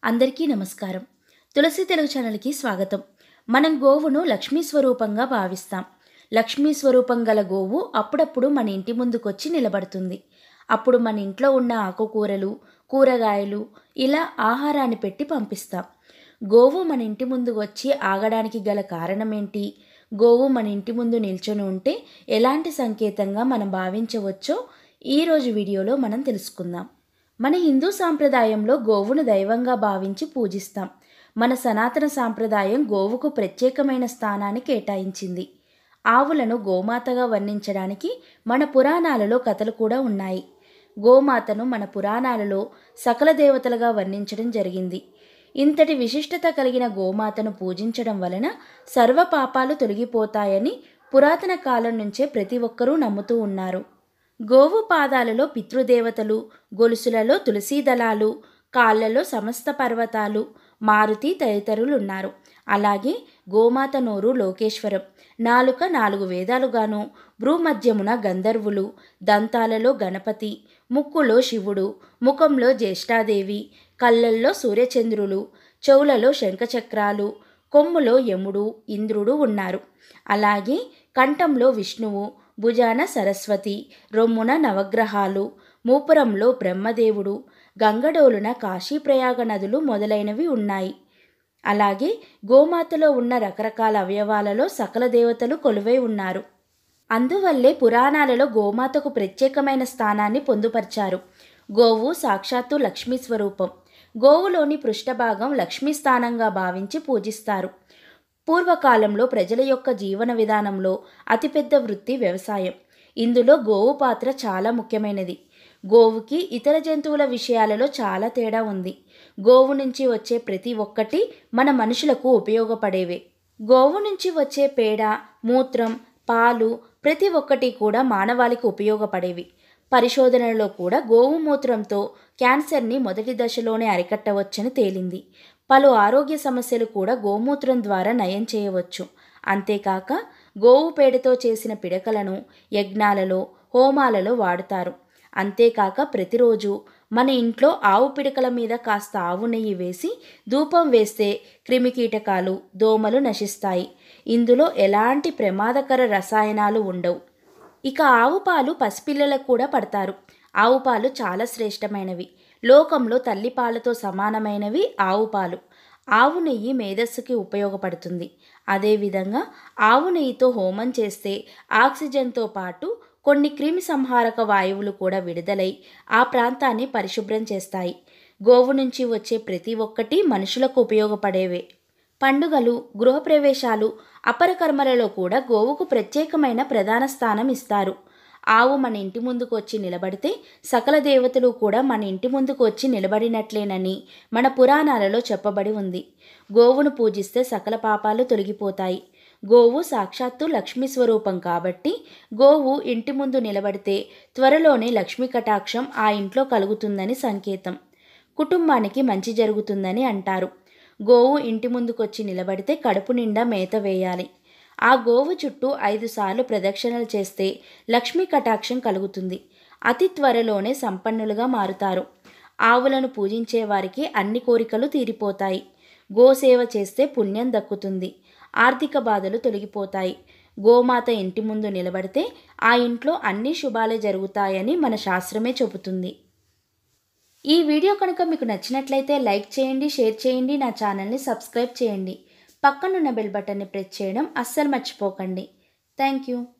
అందరికీ నమస్కారం తులసి తెలుగు ఛానల్కి స్వాగతం మనం గోవును లక్ష్మీ స్వరూపంగా భావిస్తాం లక్ష్మీ స్వరూపం గల గోవు అప్పుడప్పుడు మన ఇంటి ముందుకొచ్చి నిలబడుతుంది అప్పుడు మన ఇంట్లో ఉన్న ఆకుకూరలు కూరగాయలు ఇలా ఆహారాన్ని పెట్టి పంపిస్తాం గోవు మన ఇంటి ముందు వచ్చి ఆగడానికి గల కారణం ఏంటి గోవు మన ఇంటి ముందు నిల్చొని ఉంటే ఎలాంటి సంకేతంగా మనం భావించవచ్చో ఈరోజు వీడియోలో మనం తెలుసుకుందాం మన హిందూ సాంప్రదాయంలో గోవును దైవంగా భావించి పూజిస్తాం మన సనాతన సాంప్రదాయం గోవుకు ప్రత్యేకమైన స్థానాన్ని కేటాయించింది ఆవులను గోమాతగా వర్ణించడానికి మన పురాణాలలో కథలు కూడా ఉన్నాయి గోమాతను మన పురాణాలలో సకల దేవతలుగా వర్ణించడం జరిగింది ఇంతటి విశిష్టత కలిగిన గోమాతను పూజించడం వలన సర్వ పాపాలు తొలగిపోతాయని పురాతన కాలం నుంచే ప్రతి ఒక్కరూ నమ్ముతూ ఉన్నారు గోవు పాదాలలో పితృదేవతలు గొలుసులలో తులసీ దళాలు కాళ్ళలో సమస్త పర్వతాలు మారుతి తదితరులు ఉన్నారు అలాగే గోమాత నోరు లోకేశ్వరం నాలుక నాలుగు వేదాలుగాను భ్రూమధ్యమున గంధర్వులు దంతాలలో గణపతి ముక్కులో శివుడు ముఖంలో జ్యేష్ఠాదేవి కళ్ళల్లో సూర్యచంద్రులు చెవులలో శంఖచక్రాలు కొమ్ములో యముడు ఇంద్రుడు ఉన్నారు అలాగే కంఠంలో విష్ణువు భుజాన సరస్వతి రొమ్మున నవగ్రహాలు మూపురంలో బ్రహ్మదేవుడు గంగడోలున కాశీప్రయాగ నదులు మొదలైనవి ఉన్నాయి అలాగే గోమాతలో ఉన్న రకరకాల అవయవాలలో సకల దేవతలు కొలువై ఉన్నారు అందువల్లే పురాణాలలో గోమాతకు ప్రత్యేకమైన స్థానాన్ని పొందుపరిచారు గోవు సాక్షాత్తు లక్ష్మీ స్వరూపం గోవులోని పృష్ఠభాగం లక్ష్మీ స్థానంగా భావించి పూజిస్తారు పూర్వకాలంలో ప్రజల యొక్క జీవన విధానంలో అతిపెద్ద వృత్తి వ్యవసాయం ఇందులో గోవు పాత్ర చాలా ముఖ్యమైనది గోవుకి ఇతర జంతువుల విషయాలలో చాలా తేడా ఉంది గోవు నుంచి వచ్చే ప్రతి ఒక్కటి మన మనుషులకు ఉపయోగపడేవే గోవు నుంచి వచ్చే పేడ మూత్రం పాలు ప్రతి ఒక్కటి కూడా మానవాళికి ఉపయోగపడేవి పరిశోధనలో కూడా గోవు మూత్రంతో క్యాన్సర్ని మొదటి దశలోనే అరికట్టవచ్చని తేలింది పలు ఆరోగ్య సమస్యలు కూడా గోమూత్రం ద్వారా నయం చేయవచ్చు అంతేకాక గోవు పేడతో చేసిన పిడకలను యజ్ఞాలలో హోమాలలో వాడుతారు అంతేకాక ప్రతిరోజు మన ఇంట్లో ఆవు పిడకల మీద కాస్త ఆవు నెయ్యి వేసి ధూపం వేస్తే క్రిమికీటకాలు దోమలు నశిస్తాయి ఇందులో ఎలాంటి ప్రమాదకర రసాయనాలు ఉండవు ఇక ఆవు పాలు పసిపిల్లలకు కూడా పడతారు ఆవు పాలు చాలా శ్రేష్టమైనవి లోకంలో తల్లి పాలతో సమానమైనవి ఆవు పాలు ఆవు నెయ్యి మేధస్సుకి ఉపయోగపడుతుంది అదేవిధంగా ఆవు నెయ్యితో హోమం చేస్తే ఆక్సిజన్తో పాటు కొన్ని క్రిమి సంహారక వాయువులు కూడా విడుదలై ఆ ప్రాంతాన్ని పరిశుభ్రం చేస్తాయి గోవు నుంచి వచ్చే ప్రతి ఒక్కటి మనుషులకు ఉపయోగపడేవే పండుగలు గృహప్రవేశాలు అపరకర్మలలో కూడా గోవుకు ప్రత్యేకమైన ప్రధాన స్థానం ఇస్తారు ఆవు మన ఇంటి ముందుకు వచ్చి నిలబడితే సకల దేవతలు కూడా మన ఇంటి ముందుకు వచ్చి నిలబడినట్లేనని మన పురాణాలలో చెప్పబడి ఉంది గోవును పూజిస్తే సకల పాపాలు తొలగిపోతాయి గోవు సాక్షాత్తు లక్ష్మీ స్వరూపం కాబట్టి గోవు ఇంటి ముందు నిలబడితే త్వరలోనే లక్ష్మీ కటాక్షం ఆ ఇంట్లో కలుగుతుందని సంకేతం కుటుంబానికి మంచి జరుగుతుందని అంటారు గోవు ఇంటి ముందుకొచ్చి నిలబడితే కడుపు నిండా మేత వేయాలి ఆ గోవు చుట్టూ ఐదు సార్లు ప్రదక్షిణలు చేస్తే లక్ష్మీ కటాక్షం కలుగుతుంది అతి త్వరలోనే సంపన్నులుగా మారుతారు ఆవులను పూజించే వారికి అన్ని కోరికలు తీరిపోతాయి గోసేవ చేస్తే పుణ్యం దక్కుతుంది ఆర్థిక బాధలు తొలగిపోతాయి గోమాత ఇంటి ముందు నిలబడితే ఆ ఇంట్లో అన్ని శుభాలే జరుగుతాయని మన శాస్త్రమే చెబుతుంది ఈ వీడియో కనుక మీకు నచ్చినట్లయితే లైక్ చేయండి షేర్ చేయండి నా ఛానల్ని సబ్స్క్రైబ్ చేయండి పక్కనున్న బెల్ బటన్ని ప్రెస్ చేయడం అస్సలు మర్చిపోకండి థ్యాంక్ యూ